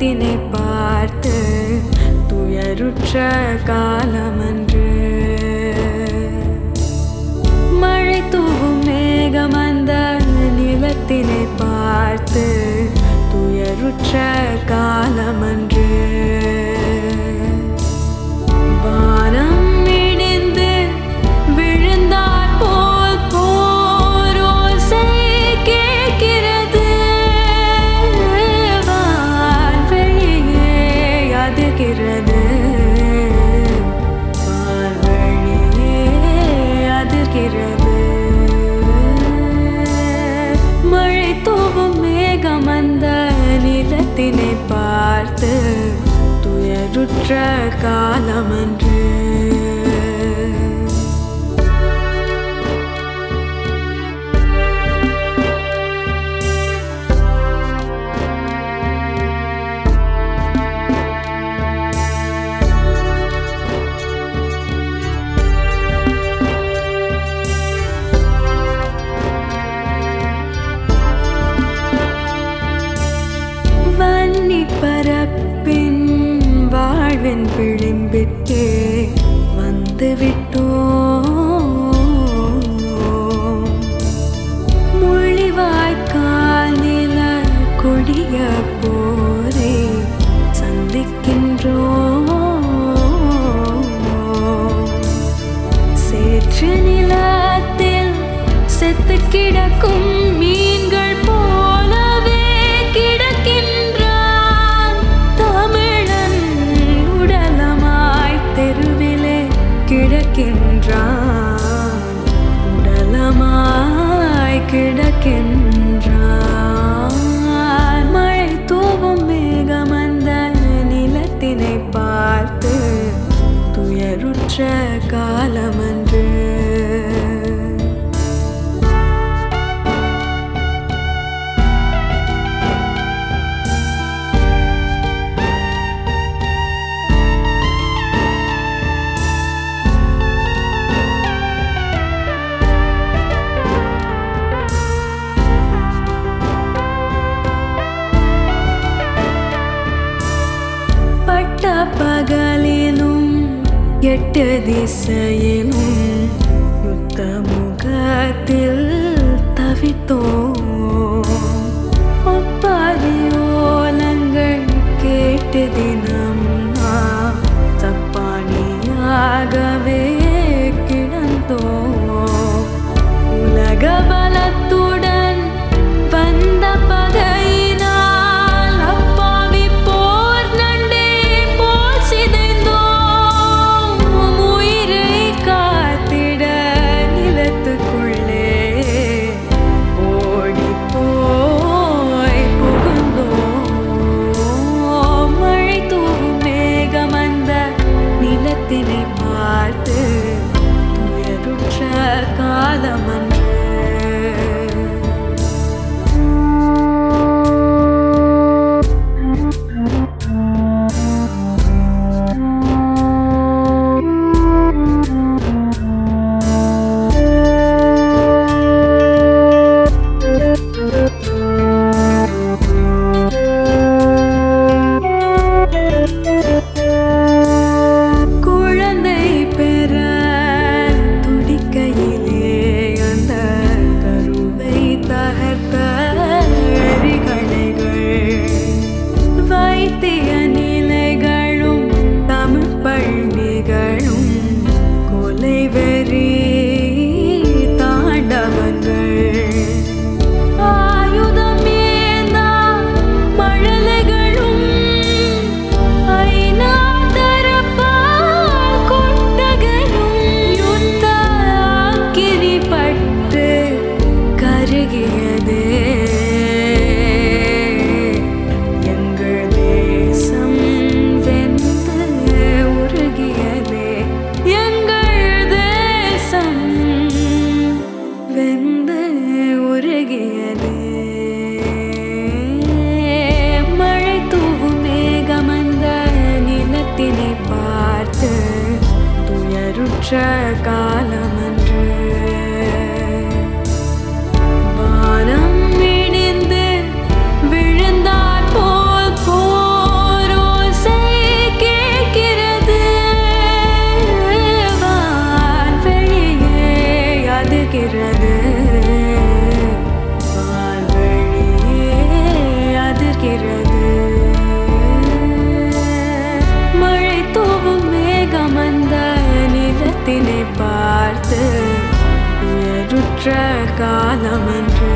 நிலத்தினை பார்த்து துயருற்ற காலமன்று மழை தூவும் மேகம் அந்த நிலத்தினை பார்த்து துயருற்ற காலமன்று வானம் இடிந்து விழுந்தாற் போல் போரோசை கேட்கிறது வான்வெளியே அதிர்கிறது வான்வெளியே அதிர்கிறது மழை தூவும் மேகம் அந்த நிலத்தினை பார்த்து துயருற்ற காலமன்று வன்னி பரப்பின் வாழ்வின் விளிம்பிற்கே வந்து விட்டோம் மொழிவாய்க்கால் நில கொடிய போரை சந்திக்கின்றோம் சேற்று நிலத்தில் செத்து கிடக்கும் மீன்கள் போலவே கிடக்கின்றான் தமிழன் உடலமாய் தெருவிலே கிடக்கின்றான் உடலமாய் கிடக்கின்றான் மழை தூவும் மேகம் அந்த நிலத்தினை பார்த்து துயருற்ற காலமன்று பட்ட பகலிலும் எட்டு திசையிலும் யுத்த முகத்தில் தவித்தோம் ஒப்பாதி ஓலங்கள் கேட்டு தினம் நாம் சப்பானியாகவே கிடந்தோம் உலக பலத்துடன் வந்த பகையினால் அப்பாவி போர் நண்டே போல் சிதைந்தோம் உயிரை காத்திட நிலத்துக்குள்ளே ஓடி போய் புகுந்தோம் மழை தூவும் மேகம் அந்த நிலத்தினை பார்த்து துயருற்ற காலமன்று குழந்தை பெற துடிக்கையிலே அந்த காலமன்று